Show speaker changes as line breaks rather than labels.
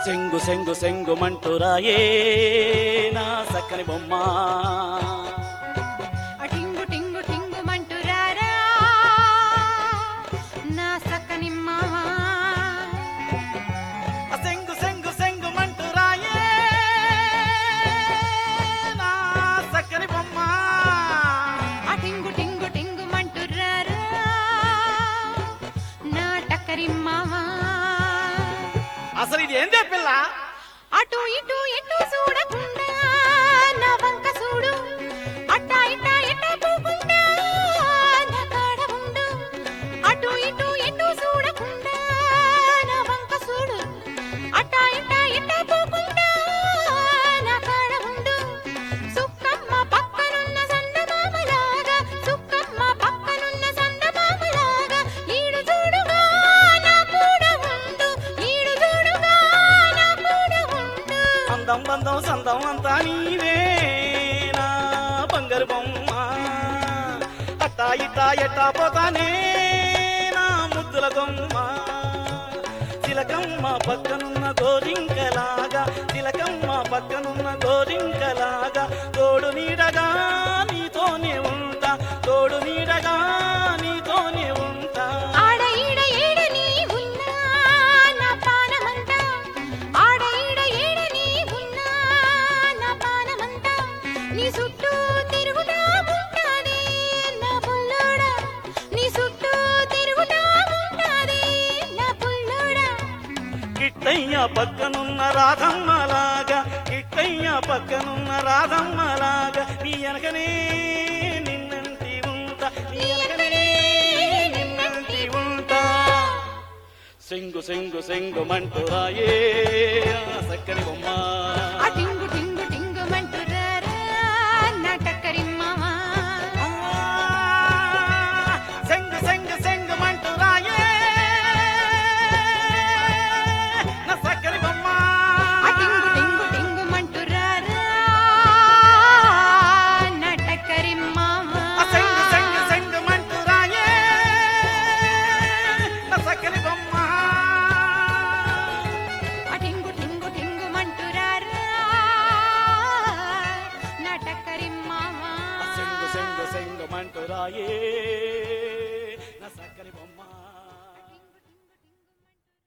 సెంగు సెంగు సెంగుమంటూ రాయే నా సక్కని బొమ్మ
టింగు టింగు టింగు మంటురారా నా సక్కని మావా
సెంగు సెంగు సెంగుమంటూ రాయే నా సక్కని బొమ్మ
ఆ టింగు టింగు టింగు మంటురారా నా టక్కరి మావా
అసలు ఇది ఏందే పిల్ల
అటు ఇటు ఎటు చూడకుండా నా వంక చూడు అట్టా ఇట్టా ఎట్టా పోకుండా నా కాడ ఉండు అటు ఇటు ఎటు చూడకుండా నా వంక చూడు అట్టా ఇట్టా ఎట్టా పోకుండా నా కాడ ఉండు సుక్కమ్మ పక్కనున్న సందమామలాగా సుక్కమ్మ పక్కనున్న సందమామలాగా ఈడు చూడుగా నా కూడా ఉండు ఈడు చూడుగా నా కూడా ఉండు
అందం బంధం సందం అంతా నీవే నా బంగారు బొమ్మ అట్టా ఇట్టా ఎట్టా పోతానే నా ముద్దుల గొమ్మ తిలకమ్మ పక్కనున్న గోరింకలాగా తిలకమ్మ పక్కనున్న గోరింకలాగా తోడు నీడగా నీతోనే ఉంటా తోడు నీడగా నీతోనే ఉంటా
ఆడ ఈడ ఏడ నీ ఉన్నా నా పానమంతా ఆడ ఈడ ఏడ నీ ఉన్నా నా పానమంతా నీ చుట్టూ తిరుగుతా ఉంటానే నా పుల్లోడా నీ చుట్టూ తిరుగుతా ఉంటానే నా పుల్లోడా
కిట్టయ్య పక్కనున్న రాధమ్మలాగా కిట్టయ్య పక్కనున్న రాధమ్మలాగా నీ వెనకనే నిన్నంటి ఉంటా నీ వెనకనే నిన్నంటి ఉంటా సెంగు సెంగు సెంగు మంటూ రాయే ఆ సక్కని బొమ్మ
ఆ టింగు టింగు టింగు మంటురారా నా టక్కరి మావా
ఆ, సెంగు సెంగు సెంగు మంటూ రాయే నా సక్కని బొమ్మ
ఆ టింగు టింగు టింగు మంటురారా నా టక్కరి మావా
ఆ సెంగు సెంగు సెంగు మంటూ రాయే నా సక్కని బొమ్మ
ఆ టింగు టింగు టింగు మంటురారా నా టక్కరి మావా
సెంగు సెంగు సెంగు మంటూ రాయే